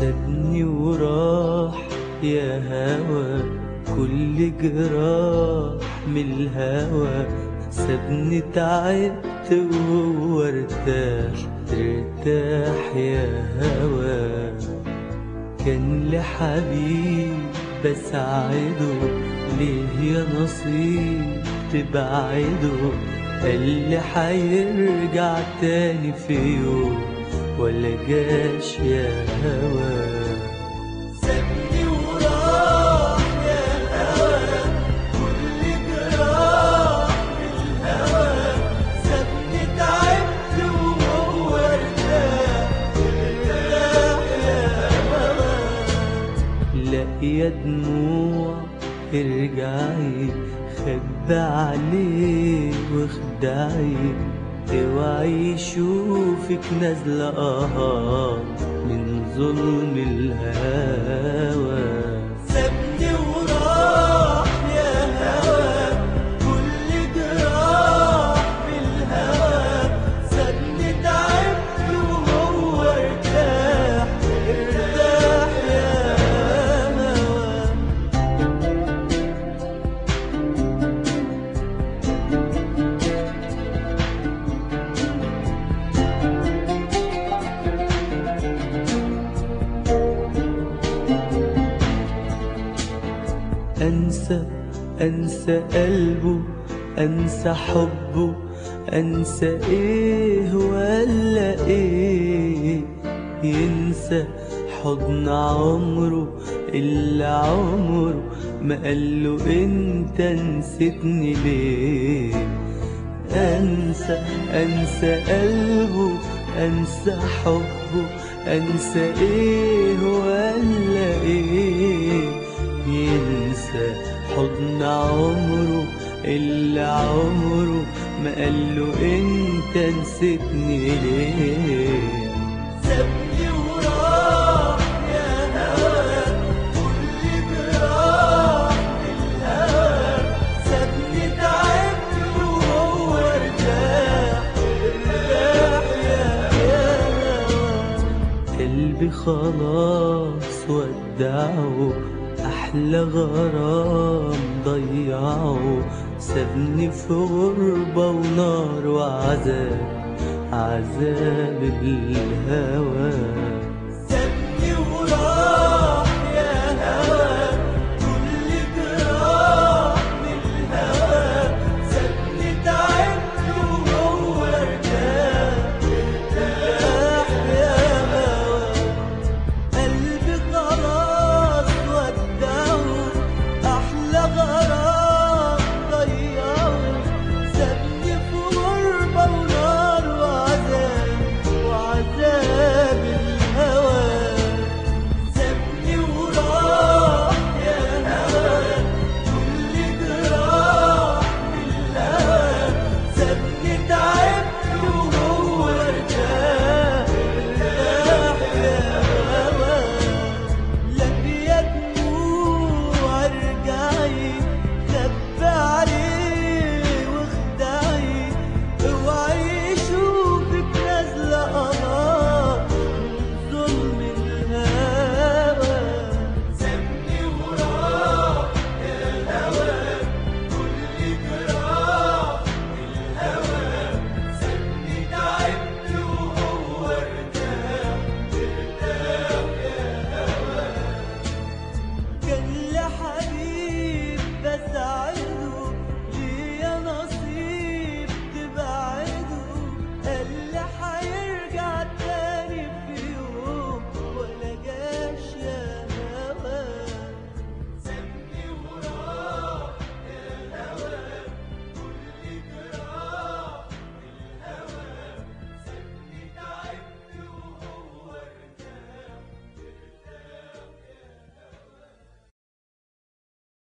سابني وراح يا هوى كل جراح من الهوى سابني تعبت وهو ارتاح ارتاح يا هوى كان لحبيب بساعده ليه يا نصيب تبعده قال لي حيرجع تاني في يوم ولا جاش يا هوى سابني وراح يا هوى كل جراح الهوى سابني تعبت وهو ارتاح ارتاح يا هوى لا يا دموع ارجعي خبى عليه واخدعي اوعي يشوفك نازلة اه من ظلم الهوى سابني وراح يا هوى كل جراح بالهوى سابني تعبت وهو ارتاح ارتاح يا هوى أنسى أنسى قلبه أنسى حبه أنسى إيه ولا إيه ينسى حضن عمره اللي عمره ما قاله أنت نسيتني ليه أنسى أنسى قلبه أنسى حبه أنسى إيه ولا إيه ينسى حضن عمره اللي عمره ما قاله أنت نسيتني ليه سابني وراح يا هوى كل جراح الهوى سابني تعبت وهو ارتاح ارتاح يا هوى قلبي خلاص ودعه أحلى غرام ضيعه سابني في غربة ونار وعذاب عذاب الهوى